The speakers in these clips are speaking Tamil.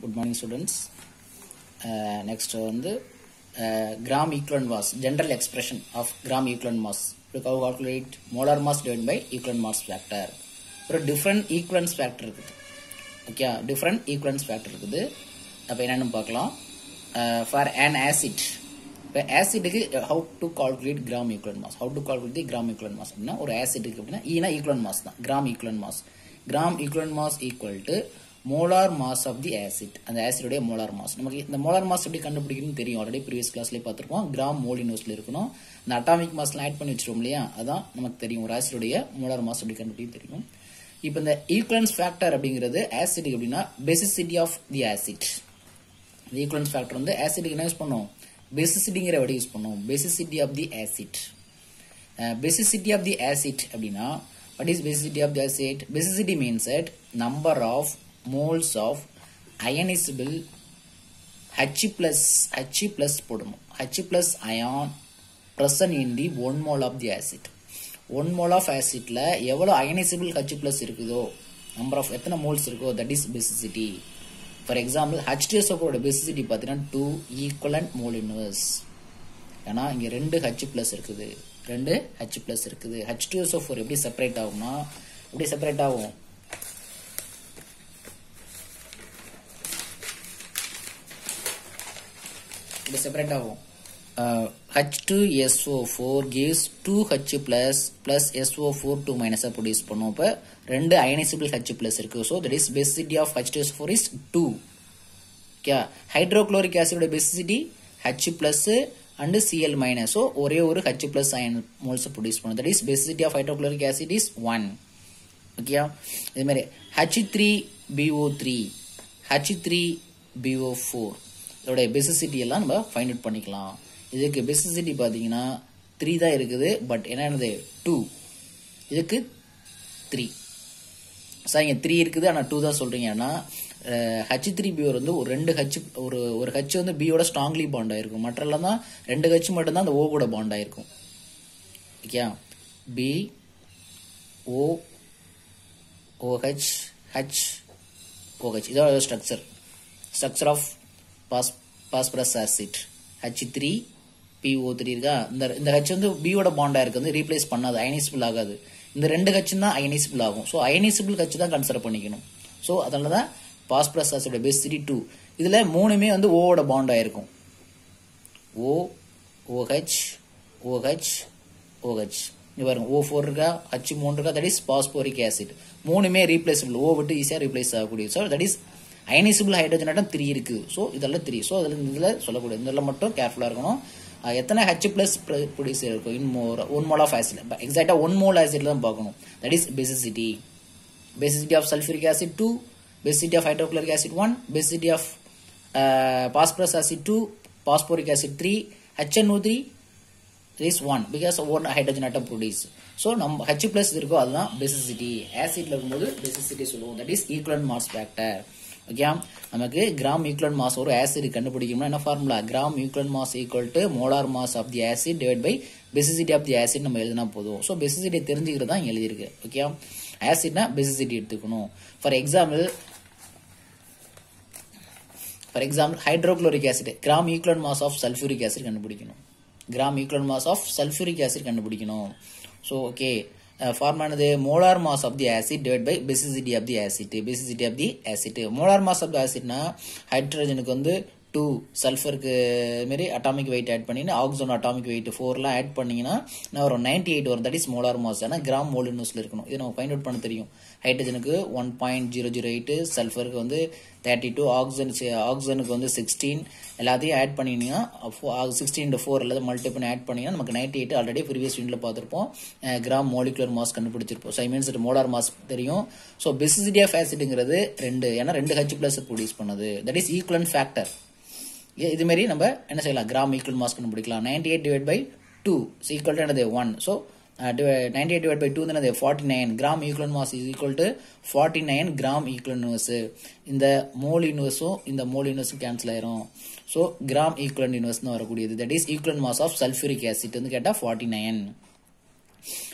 குட் மார்னிங் ஸ்டூடெண்ட்ஸ் நெக்ஸ்ட் வந்து gram equivalent mass general expression of gram equivalent mass how calculate molar mass divided by equivalent mass factor ஒரு டிஃப்ரெண்ட் ஈக்குவலன்ஸ் ஃபேக்டர் இருக்குது ஓகே டிஃப்ரெண்ட் ஈக்குவலன்ஸ் ஃபேக்டர் இருக்குது அப்போ என்னென்னு பார்க்கலாம் ஃபார் an ஆசிட் இப்போ ஆசிட்டுக்கு how to calculate gram equivalent mass how to calculate the gram equivalent mass அப்படின்னா ஒரு ஆசிட்டுக்கு அப்படின்னா ஈனா ஈக்குவலன் மாஸ் தான் gram equivalent mass gram equivalent mass equal to molar mass of the acid அந்த ஆசிடுடைய மோலார் மாஸ் நமக்கு இந்த மோலார் மாஸ் எப்படி கண்டுபிடிக்கணும்னு தெரியும் ஆல்ரெடி ப்ரீவியஸ் கிளாஸ்லேயே பார்த்துருப்போம் கிராம் மோலினோஸ்ல இருக்கணும் இந்த அட்டாமிக் மாஸ்லாம் ஆட் பண்ணி வச்சிருவோம் இல்லையா அதான் நமக்கு தெரியும் ஒரு ஆசிடுடைய மோலார் மாஸ் எப்படி கண்டுபிடிக்கும் தெரியும் இப்போ இந்த ஈக்குவலன்ஸ் ஃபேக்டர் அப்படிங்கிறது ஆசிட் அப்படின்னா பெசிசிட்டி ஆஃப் தி ஆசிட் இந்த ஈக்குவலன்ஸ் ஃபேக்டர் வந்து ஆசிடுக்கு என்ன யூஸ் பண்ணும் பெசிசிட்டிங்கிற வடி யூஸ் பண்ணும் basicity of the acid basicity of the acid அப்படின்னா what is basicity of the acid basicity means that number of moles of ionizable H plus H plus போடணும் H plus ion present in the one mole of the acid one mole of ஆசிட்ல எவ்வளோ அயனைசபிள் ஹச் பிளஸ் இருக்குதோ நம்பர் ஆஃப் எத்தனை மோல்ஸ் இருக்கோ that is basicity for example H டிஎஸ்ஓட பெசிசிட்டி பார்த்தீங்கன்னா டூ ஈக்குவலண்ட் மோல் இன்வர்ஸ் ஏன்னா இங்கே ரெண்டு ஹச் பிளஸ் இருக்குது ரெண்டு ஹச் பிளஸ் இருக்குது ஹச் டூ எஸ்ஓ ஃபோர் எப்படி செப்பரேட் ஆகும்னா எப்படி செப்பரேட் ஆகும் இப்படி செப்பரேட் ஆகும் H two SO four gives two H plus plus SO four two மைனஸாக ப்ரொடியூஸ் பண்ணும் இப்போ ரெண்டு அயனைசிபிள் ஹச் பிளஸ் இருக்கு so that is basicity of H two S four is two okay hydrochloric ஆசிடோட basicity H plus and CL minus so ஒரே ஒரு H plus ion moles produce பண்ணும் that is basicity of hydrochloric acid is one ஓகேயா இது மாதிரி H three PO three H three PO four இதோடைய பெசிசிட்டி எல்லாம் நம்ம ஃபைண்ட் அவுட் பண்ணிக்கலாம் இதுக்கு பெசிசிட்டி பார்த்தீங்கன்னா த்ரீ தான் இருக்குது பட் என்னது டூ இதுக்கு த்ரீ சார் இங்கே த்ரீ இருக்குது ஆனால் டூ தான் சொல்கிறீங்க ஏன்னா ஹச் த்ரீ பிஓர் வந்து ஒரு ரெண்டு ஹச் ஒரு ஒரு ஹச் வந்து பியோட ஸ்ட்ராங்லி பாண்ட் ஆயிருக்கும் மற்றெல்லாம் தான் ரெண்டு ஹச் மட்டும்தான் அந்த ஓ கூட பாண்ட் ஆயிருக்கும் okay P O OH H OH இதோட structure structure of phos phosphorus acid H three PO three இருக்கா இந்த இந்த ஹச் வந்து பியோட பாண்டாக இருக்கு வந்து ரீப்ளேஸ் பண்ணாது அயனைசிபிள் ஆகாது இந்த ரெண்டு ஹச் தான் அயனைசிபிள் ஆகும் ஸோ அயனைசிபிள் ஹச் தான் கன்சிடர் பண்ணிக்கணும் ஸோ அதனால தான் பாஸ்பரஸ் ஆசிடோட பெசிட்டி டூ இதில் மூணுமே வந்து ஓவோட பாண்ட் ஆயிருக்கும் ஓ ஓஹெச் ஓஹெச் ஓஹெச் இங்கே பாருங்க ஓ ஃபோர் இருக்கா ஹச் மூணு இருக்கா தட் இஸ் பாஸ்போரிக் ஆசிட் மூணுமே ரீப்ளேசபிள் ஓ விட்டு ஈஸியாக ரீப்ளேஸ் ஆகக்கூடிய so that is ionisable hydrogen atom three இருக்கு ஸோ இதெல்லாம் த்ரீ ஸோ அதில் இதில் சொல்லக்கூடிய இதெல்லாம் மட்டும் கேர்ஃபுல்லாக இருக்கணும் எத்தனை ஹெச் பிளஸ் ப்ரொடியூஸ் இருக்கும் in more one mole of acid எக்ஸாக்டாக ஒன் மோல் ஆசிட் தான் பார்க்கணும் that is basicity basicity of sulphuric acid two basicity of hydrochloric acid one basicity of phosphorus acid two phosphoric acid three HNO three is one because one hydrogen atom produce so நம்ம ஹெச் பிளஸ் இருக்கோ அதுதான் பெசிசிட்டி ஆசிட்ல இருக்கும்போது பெசிசிட்டி சொல்லுவோம் that is equivalent mass factor okay நமக்கு கிராம் ஈக்குவலன் மாஸ் ஒரு ஆசிட் கண்டுபிடிக்கணும்னா என்ன formula gram equivalent mass equal to molar mass of the acid divide by basicity of the acid நம்ம எழுதினா போதும் ஸோ பெசிசிட்டி தெரிஞ்சுக்கிறது தான் எழுதியிருக்கு ஓகே ஆசிட்னா பெசிசிட்டி எடுத்துக்கணும் for example for example hydrochloric acid gram equivalent mass of sulphuric acid கண்டுபிடிக்கணும் gram equivalent mass of sulphuric acid கண்டுபிடிக்கணும் ஸோ ஓகே ஃபார்மானது molar mass of the acid divide by basicity of the acid basicity of the acid molar mass of the ஆசிட்னா ஹைட்ரஜனுக்கு வந்து டூ சல்ஃபருக்கு மாரி அட்டாமிக் வெயிட் ஆட் பண்ணிங்கன்னா ஆக்சோன் அட்டாமிக் வெயிட் ஃபோர்லாம் ஆட் பண்ணிங்கன்னா நான் வரும் நைன்டி எயிட் வரும் தட் இஸ் மோலார் மாஸ் ஏன்னா கிராம் மோலினூஸில் இருக்கணும் இது நம்ம ஃபைண்ட் அவுட் பண்ண தெரியும் ஹைட்ரஜனுக்கு one point zero zero eight சல்ஃபருக்கு வந்து தேர்ட்டி டூ ஆக்சன் ஆக்சனுக்கு வந்து சிக்ஸ்டீன் எல்லாத்தையும் ஆட் பண்ணிங்கன்னா சிக்ஸ்டீன் ஃபோர் எல்லாத்தையும் மல்டி பண்ணி ஆட் பண்ணிங்கன்னா நமக்கு நைன்டி எயிட் ஆல்ரெடி ப்ரீவியஸ் யூனில் பார்த்துருப்போம் கிராம் மோலிகுலர் மாஸ் கண்டுபிடிச்சிருப்போம் so I means molar mass தெரியும் ஸோ பெசிசிட்டி ஆஃப் ஆசிட்ங்கிறது ரெண்டு ஏன்னா ரெண்டு ஹெச் பிளஸ் ப்ரொடியூஸ் பண்ணுது தட் இஸ் ஈக்குவலன் ஃபேக்டர் இது மாதிரி நம்ம என்ன செய்யலாம் கிராம் ஈக்குவல் மாஸ் கண்டுபிடிக்கலாம் ninety eight divide by two equal to என்னது one so ninety eight divide by two என்னது forty nine gram equal mass is equal to forty nine gram equal universe இந்த மோல் யூனிவர்ஸும் இந்த மோல் யூனிவர்ஸும் கேன்சல் ஆயிரும் ஸோ கிராம் ஈக்குவல் யூனிவர்ஸ் தான் வரக்கூடியது that is equal mass of sulphuric acid வந்து கேட்டால் ஃபார்ட்டி நைன்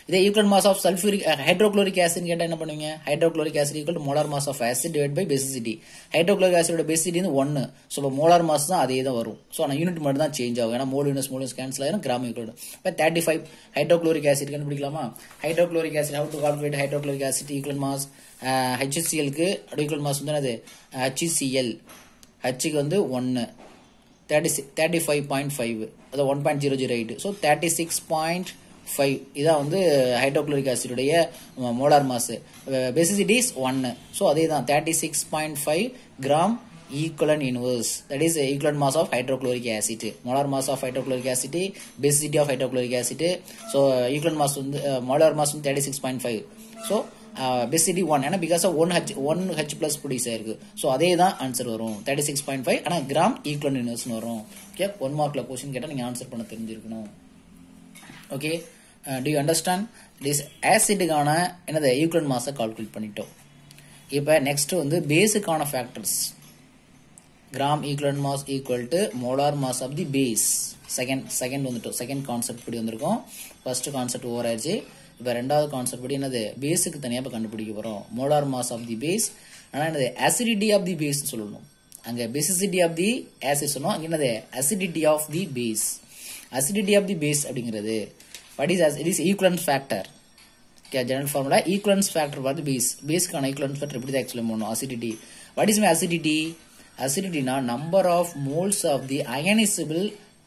இதே equal mass of sulphuric hydrochloric acid கேட்டா என்ன பண்ணுவீங்க hydrochloric acid equal molar mass of acid divide by basicity hydrochloric ஆசிடோட பேசிசிட்டி வந்து ஒன்னு ஸோ இப்போ மோலார் மாஸ் தான் அதே தான் வரும் ஸோ ஆனால் யூனிட் மட்டும் தான் சேஞ்ச் ஆகும் ஏன்னா மோல் யூனிஸ் மோல் யூனிஸ் கேன்சல் ஆயிரும் கிராம் ஈக்குவல் இப்போ தேர்ட்டி ஃபைவ் ஹைட்ரோக்ளோரிக் ஆசிட் கண்டுபிடிக்கலாமா hydrochloric acid how to calculate hydrochloric acid equal mass ஹெச்சிசிஎல்க்கு ஈக்குவல் மாஸ் வந்து என்னது ஹெச்சிசிஎல் ஹச்சுக்கு வந்து ஒன்று thirty six thirty five point five அது one point zero zero eight so thirty six point five இதான் வந்து ஹைட்ரோக்ளோரிக் ஆசிடுடைய மோலார் மாஸ் பெசிசிட்டிஸ் ஒன்று ஸோ அதே தான் thirty six point five gram ஈக்குவலன் inverse that is equivalent mass of hydrochloric acid molar mass of hydrochloric acid basicity of hydrochloric acid so equivalent mass வந்து மோலார் மாஸ் வந்து thirty six point five so basicity one ஏன்னா because of one H one H plus produce ஆயிருக்கு ஸோ அதே தான் ஆன்சர் வரும் தேர்ட்டி சிக்ஸ் பாயிண்ட் ஃபைவ் ஆனால் கிராம் ஈக்குவல் யூனிவர்ஸ்னு வரும் ஓகே ஒன் மார்க்கில் கொஸ்டின் கேட்டால் நீங்கள் ஆன்சர் பண்ண தெரிஞ்சிருக்கணும் okay do you understand this ஆசிட்டுக்கான என்னது ஈக்குவல் மாஸை கால்குலேட் பண்ணிட்டோம் இப்போ நெக்ஸ்ட் வந்து பேஸுக்கான factors gram equal mass equal to molar mass of the base second second வந்துட்டோம் செகண்ட் கான்செப்ட் படி வந்திருக்கோம் ஃபர்ஸ்ட் கான்செப்ட் ஓவர் ஆயிடுச்சு இப்போ ரெண்டாவது கான்செப்ட் படி என்னது பேஸுக்கு தனியாக இப்போ கண்டுபிடிக்க போகிறோம் molar mass of the base ஆனால் என்னது அசிடிட்டி ஆஃப் தி பேஸ் சொல்லணும் அங்கே பேசிசிட்டி ஆஃப் தி ஆசிட் சொன்னோம் அங்கே என்னது acidity of the base acidity of the base அப்படிங்கிறது what is it is equivalence factor okay general formula equivalence factor பார்த்து பேஸ் பேஸ்க்கான ஈக்குவலன்ஸ் ஃபேக்டர் இப்படி தான் எக்ஸ்பிளைன் பண்ணணும் acidity what is my acidity அசிடிட்டினா number of moles of the ionisable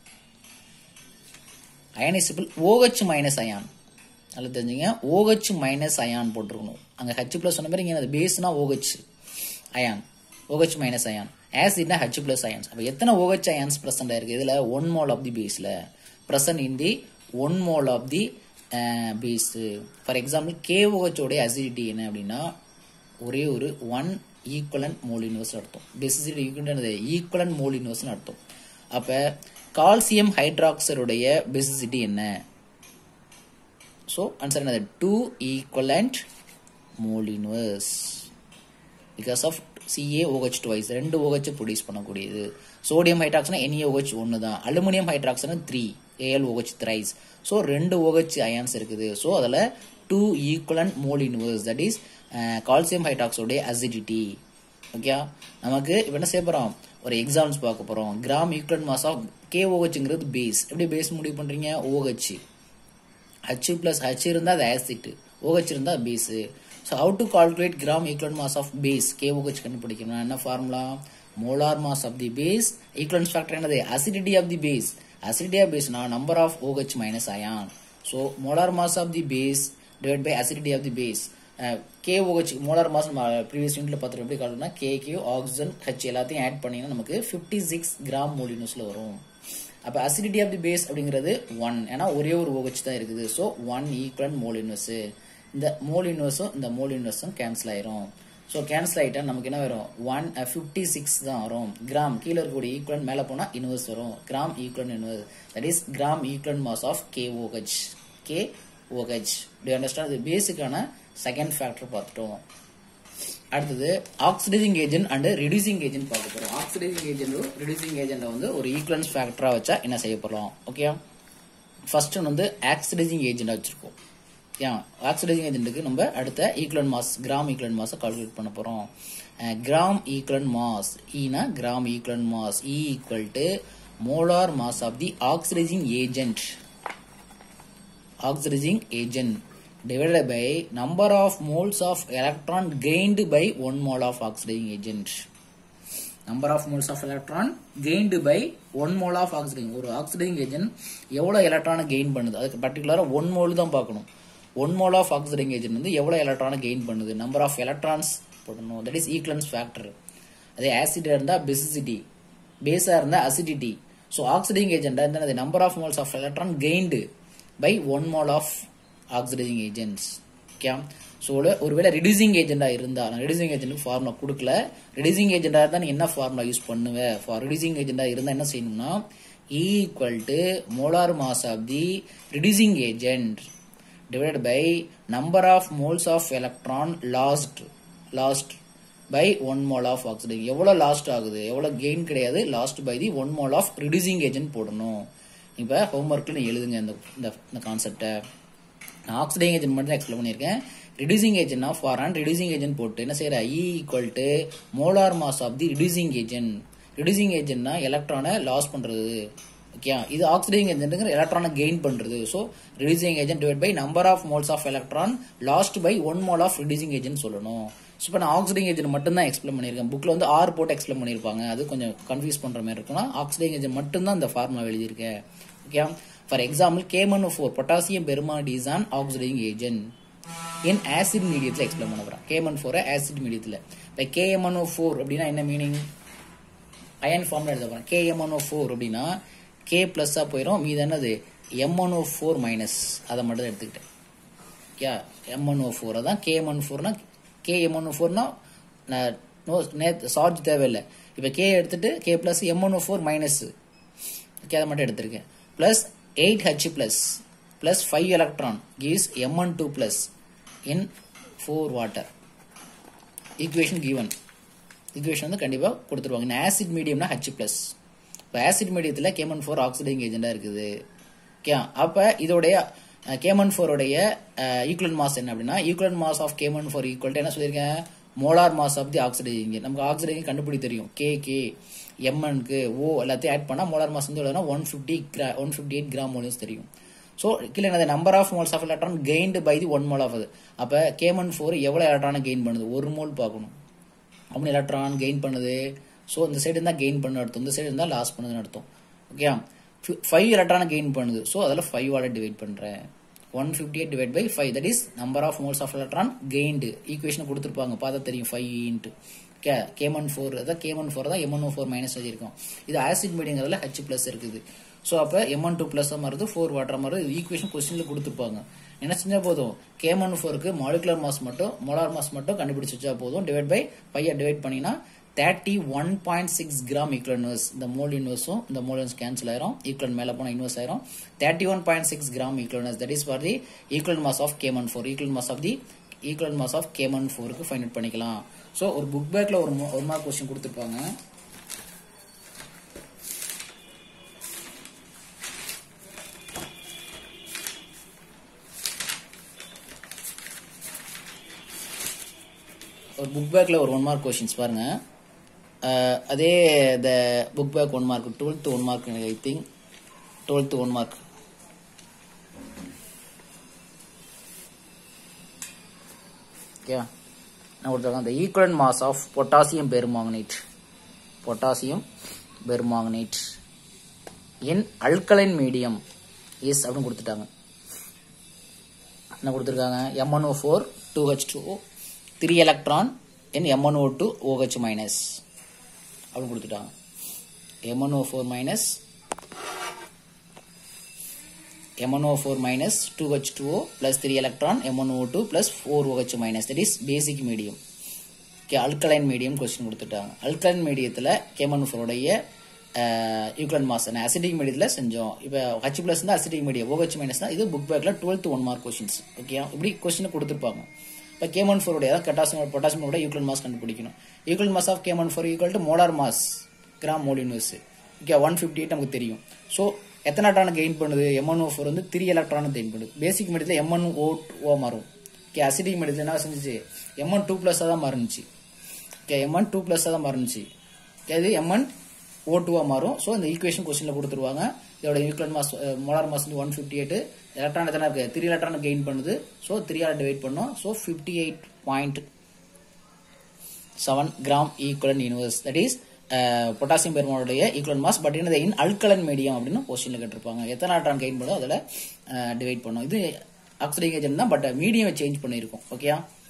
ionisable OH minus ion நல்லா தெரிஞ்சுங்க ஓஹெச் மைனஸ் அயான் போட்டிருக்கணும் அங்கே ஹச் பிளஸ் சொன்ன மாதிரி இங்கே பேஸ்னா OH ion OH minus ion ஆசிட்னா ஹச் பிளஸ் அயான்ஸ் அப்போ எத்தனை ஓஹெச் அயான்ஸ் ப்ரெசென்ட் ஆயிருக்கு இதில் ஒன் மோல் ஆஃப் தி பேஸில் present in the one mole of the base for example கேஓஹெச்சோடைய அசிடிட்டி என்ன அப்படின்னா ஒரே ஒரு ஒன் ஈக்குவலன் மோல் யூனிவர்ஸ் அர்த்தம் பேசிசிட்டி ஈக்குவல் ஈக்குவலன் மோல் யூனிவர்ஸ்னு அர்த்தம் அப்போ கால்சியம் ஹைட்ராக்சைடுடைய பேசிசிட்டி என்ன ஸோ ஆன்சர் என்னது two equivalent mole inverse because of CA OH twice ரெண்டு ஓஹெச் ப்ரொடியூஸ் பண்ணக்கூடியது சோடியம் ஹைட்ராக்ஸ்னா என்ஏஓஹெச் ஒன்று தான் அலுமினியம் ஹைட்ராக்ஸ்னா three AL OH thrice so ரெண்டு ஓஹெச் அயான்ஸ் இருக்குது ஸோ அதில் two equivalent mole inverse that is calcium ஹைட்ராக்ஸோடைய அசிடிட்டி ஓகே நமக்கு இப்போ என்ன செய்ய போகிறோம் ஒரு எக்ஸாம்பிள்ஸ் பார்க்க போகிறோம் கிராம் ஈக்குவலண்ட் மாஸ் ஆஃப் கேஓஹெச்ங்கிறது பேஸ் எப்படி பேஸ் முடிவு பண்ணுறீங்க ஓஹெச் ஹச் பிளஸ் ஹச் இருந்தால் அது ஆசிட் ஓஹெச் இருந்தால் base so how to calculate gram equal mass of base KOH கண்டுபிடிக்கணும் என்ன formula molar mass of the base equivalence factor என்னது acidity of the base acidity of பேஸ்னா number of OH minus ion so molar mass of the base divide by acidity of the base KOH molar mass நம்ம ப்ரீவியஸ் யூனிட்ல பார்த்துட்டு எப்படி காட்டணும்னா கே கியூ ஆக்சிஜன் ஹெச் எல்லாத்தையும் ஆட் பண்ணிங்கன்னா நமக்கு ஃபிஃப்டி சிக்ஸ் கிராம் மோலினூஸில் வரும் அப்போ அசிடிட்டி ஆஃப் தி பேஸ் அப்படிங்கிறது ஒன் ஏன்னா ஒரே ஒரு ஓஹெச் தான் இருக்குது ஸோ ஒன் ஈக்குவல் மோல் இன்வெர்ஸ் இந்த மோல் இன்வெர்ஸும் இந்த மோல் இன்வெர்ஸும் கேன்சல் ஆயிரும் ஸோ கேன்சல் ஆகிட்டா நமக்கு என்ன வரும் ஒன் ஃபிஃப்டி சிக்ஸ் தான் வரும் கிராம் கீழே இருக்கக்கூடிய ஈக்குவல் மேலே போனால் இன்வெர்ஸ் வரும் gram equal inverse that is gram equal mass of K OH K OH டி அண்டர்ஸ்டாண்ட் இது பேஸுக்கான செகண்ட் ஃபேக்டர் பார்த்துட்டோம் அடுத்தது oxidising agent and reducing agent பார்க்க போறோம் ஆக்சிடைசிங் ஏஜென்ட் ரிடியூசிங் ஏஜென்ட் வந்து ஒரு ஈக்குவலன்ஸ் ஃபேக்டரா வச்சா என்ன செய்ய போறோம் ஓகே ஃபர்ஸ்ட் வந்து ஆக்சிடைசிங் ஏஜென்ட் வச்சிருக்கோம் ஏன் ஆக்சிடைசிங் ஏஜென்ட்டுக்கு நம்ம அடுத்த ஈக்குவலன் மாஸ் கிராம் ஈக்குவலன் மாஸை கால்குலேட் பண்ண போறோம் கிராம் ஈக்குவலன் மாஸ் ஈனா gram equivalent mass E equal to molar mass of the oxidising agent oxidising agent divided by number of moles of electron gained by 1 mole of oxidizing agent number of moles of electron gained by 1 mole of oxidizing ஒரு oxidizing agent எவ்வளவு எலக்ட்ரானை கெயின் பண்ணுது அதுக்கு பர்டிகுலரா 1 மோல் தான் பார்க்கணும் 1 mole of oxidizing agent வந்து எவ்வளவு எலக்ட்ரானை கெயின் பண்ணுது number of electrons போடணும் that is equivalence factor அதே ஆசிட் இருந்தா பேசிசிட்டி பேஸா இருந்தா அசிடிட்டி ஸோ ஆக்சிடைசிங் ஏஜென்ட் இருந்தால் number of moles of electron gained by one mole of oxidising agents okay so ஒருவேளை ரிடியூசிங் ஏஜென்டாக இருந்தால் நான் ரிடியூசிங் ஏஜென்ட்டுக்கு ஃபார்முலா கொடுக்கல ரிடியூசிங் ஏஜென்டாக இருந்தால் நீ என்ன ஃபார்முலா யூஸ் பண்ணுவேன் ஃபார் ரிடியூசிங் ஏஜென்டாக இருந்தால் என்ன செய்யணும்னா equal to molar mass of the reducing agent divided by number of moles of electron lost lost by 1 mole of oxygen எவ்வளவு லாஸ்ட் ஆகுது எவ்வளவு கெயின் கிடையாது lost by the one mole of reducing agent போடணும் இப்போ ஹோம்ஒர்க்கில் நீ எழுதுங்க இந்த இந்த கான்செப்டை நான் ஆக்சிடைங் ஏஜென்ட் மட்டும் தான் எக்ஸ்பிளைன் பண்ணியிருக்கேன் reducing agent of for reducing agent போட்டு என்ன செய்யற E equal to molar mass of the reducing agent reducing ஏஜென்ட்னா எலக்ட்ரானை லாஸ் பண்றது ஓகே இது ஆக்சிடைங் ஏஜென்ட்ங்கிற எலக்ட்ரானை கெயின் பண்றது so reducing agent divide by number of moles of electron lost by one mole of reducing agent சொல்லணும் ஸோ இப்போ நான் ஆக்சிடைங் ஏஜென்ட் மட்டும் தான் எக்ஸ்பிளைன் பண்ணியிருக்கேன் புக்கில் வந்து ஆர் போட்டு எக்ஸ்பிளைன் பண்ணியிருப்பாங்க அது கொஞ்சம் கன்ஃபியூஸ் பண்ணுற மாதிரி இருக்குன்னா ஆக்சிடைங் ஏஜென்ட் மட்டும் தான் இந்த ஃபார்முலா எழுதியிருக்கேன் okay for example KMn four potassium permanganate is an oxidising agent in acid மீடியத்தில் எக்ஸ்பிளைன் பண்ண போகிறேன் கேமன் ஃபோரை ஆசிட் மீடியத்தில் இப்போ கேஎம்என்ஓ ஃபோர் அப்படின்னா என்ன மீனிங் அயன் ஃபார்ம்ல எழுத போகிறேன் கேஎம்என்ஓ ஃபோர் அப்படின்னா கே ப்ளஸ்ஸாக போயிடும் மீது என்னது எம்என்ஓ ஃபோர் மைனஸ் அதை மட்டும் தான் எடுத்துக்கிட்டேன் ஓகே எம்என்ஓ ஃபோர் அதான் கேஎம்என் ஃபோர்னா கேஎம்என்ஓ ஃபோர்னா நோ நேற்று சார்ஜ் தேவையில்லை இப்போ கே எடுத்துட்டு K plus MnO four minus okay அதை மட்டும் எடுத்திருக்கேன் plus eight H plus plus five electron gives Mn two plus in four water equation given equation வந்து கண்டிப்பாக கொடுத்துருவாங்க இந்த ஆசிட் மீடியம்னா ஹெச் ப்ளஸ் இப்போ ஆசிட் மீடியத்தில் கேமன் ஃபோர் ஆக்சிடைங் ஏஜெண்டாக இருக்குது ஓகே அப்போ இதோடைய கேமன் ஃபோருடைய ஈக்குவல் மாஸ் என்ன அப்படின்னா equal mass of KMn four equal என்ன சொல்லியிருக்கேன் molar mass of the oxidising நமக்கு ஆக்சிடைங் கண்டுபிடி தெரியும் கே கே எம்என்க்கு ஓ எல்லாத்தையும் ஆட் பண்ணால் மோலார் மாஸ் வந்து எவ்வளோனா one fifty gram one fifty eight gram moles தெரியும் ஸோ கீழே என்ன number of moles of electron gained by the one mole of அது அப்போ கேமன் ஃபோர் எவ்வளோ எலக்ட்ரானை கெயின் பண்ணுது ஒரு மோல் பார்க்கணும் அப்படி எலக்ட்ரான் கெயின் பண்ணுது ஸோ இந்த சைடு இருந்தால் கெயின் பண்ண அர்த்தம் இந்த சைடு இருந்தால் லாஸ் பண்ணுதுன்னு அர்த்தம் ஓகே ஃபைவ் எலக்ட்ரானை கெயின் பண்ணுது ஸோ அதில் ஃபைவ் ஆல டிவைட் பண்ணுறேன் one fifty eight divide by five that is number of moles of electron gained equation கொடுத்துருப்பாங்க பார்த்தா தெரியும் five into K KMn four அதான் கேமன் ஃபோர் தான் எம்என் ஃபோர் மைனஸ் வச்சிருக்கோம் இது ஆசிட் மீடியங்கிறதுல ஹெச் ப்ளஸ் இருக்குது ஸோ அப்போ எம்என் டூ ப்ளஸ் மாறுது ஃபோர் வாட்டர் மாறுது ஈக்குவேஷன் கொஸ்டினில் கொடுத்துருப்பாங்க என்ன செஞ்சால் போதும் கேமன் ஃபோருக்கு மாலிகுலர் மாஸ் மட்டும் மோலார் மாஸ் மட்டும் கண்டுபிடிச்சு வச்சா போதும் டிவைட் பை ஃபைவ் டிவைட் பண்ணினா thirty one point six gram equal inverse இந்த மோல் இன்வர்ஸும் இந்த மோல் இன்வர்ஸ் கேன்சல் ஆயிரும் ஈக்குவல் மேலே போனால் இன்வர்ஸ் ஆயிரும் thirty one point six gram equal inverse that is for the equal mass of KMn four equal mass of the equal mass of KMn ஃபோருக்கு ஃபைண்ட் அவுட் பண்ணிக்கலாம் ஸோ ஒரு புக் பேக்ல ஒரு ஒரு மார்க் கொஸ்டின் கொடுத்துருப்பாங்க ஒரு புக் பேக்ல ஒரு ஒன் மார்க் கொஸ்டின்ஸ் பாருங்க அதே the book back one mark twelfth one mark I think twelfth one mark okay நான் கொடுத்துருக்கேன் the equivalent mass of potassium permanganate potassium permanganate in alkaline medium is அப்படின்னு கொடுத்துட்டாங்க என்ன கொடுத்துருக்காங்க MnO four two H two three electron in MnO two OH minus அப்படின்னு கொடுத்துட்டாங்க MnO four minus MnO4 minus 2H2O plus 3 electron MnO2 plus 4OH minus that is basic medium okay alkaline medium question கொடுத்துட்டாங்க அல்கலைன் மீடியத்தில் கேமன் ஃபோருடைய யூக்ளன் மாஸ் அசிடிக் மீடியத்தில் செஞ்சோம் இப்போ ஹச் பிளஸ் தான் அசிடிக் மீடியம் ஓஹெச் மைனஸ் தான் இது புக் பேக்கில் twelfth one mark questions okay இப்படி கொஸ்டின் கொடுத்துருப்பாங்க இப்போ கேமன் ஃபோருடைய அதாவது கட்டாசியம் பொட்டாசியமோட யூக்ளன் மாஸ் கண்டுபிடிக்கணும் equivalent mass of KMn four equal to molar mass gram mole inverse okay one fifty eight நமக்கு தெரியும் ஸோ எத்தனை எலக்ட்ரானை கெயின் பண்ணுது எம்என் ஓ ஃபோர் வந்து த்ரீ எலக்ட்ரானை கெயின் பண்ணுது பேசிக் மீடியத்தில் எம்என் ஓ ஓ மாறும் ஓகே அசிடிக் மீடியத்தில் என்ன செஞ்சுச்சு எம்என் டூ ப்ளஸ்ஸாக தான் மாறுனுச்சு ஓகே எம்என் டூ ப்ளஸ்ஸாக தான் மாறுனுச்சு ஓகே இது எம்என் ஓ டூவாக மாறும் ஸோ இந்த ஈக்குவேஷன் கொஸ்டினில் கொடுத்துருவாங்க இதோட யூக்ளன் மாஸ் மோலார் மாஸ் வந்து ஒன் ஃபிஃப்டி எயிட் எலக்ட்ரான் எத்தனை இருக்கு த்ரீ எலக்ட்ரான் கெயின் பண்ணுது ஸோ த்ரீ ஆர் டிவைட் பண்ணோம் so fifty eight point seven gram equivalent inverse that is potassium பெருமானுடைய ஈக்குவல் மாஸ் பட் என்னது இன் அல்கலன் மீடியம் அப்படின்னு கொஸ்டின்ல கேட்டிருப்பாங்க எத்தனை எலக்ட்ரான் கெயின் பண்ணோ அதில் டிவைட் பண்ணும் இது ஆக்சிடைன் ஏஜென்ட் தான் பட் மீடியம் சேஞ்ச் பண்ணியிருக்கோம் ஓகேயா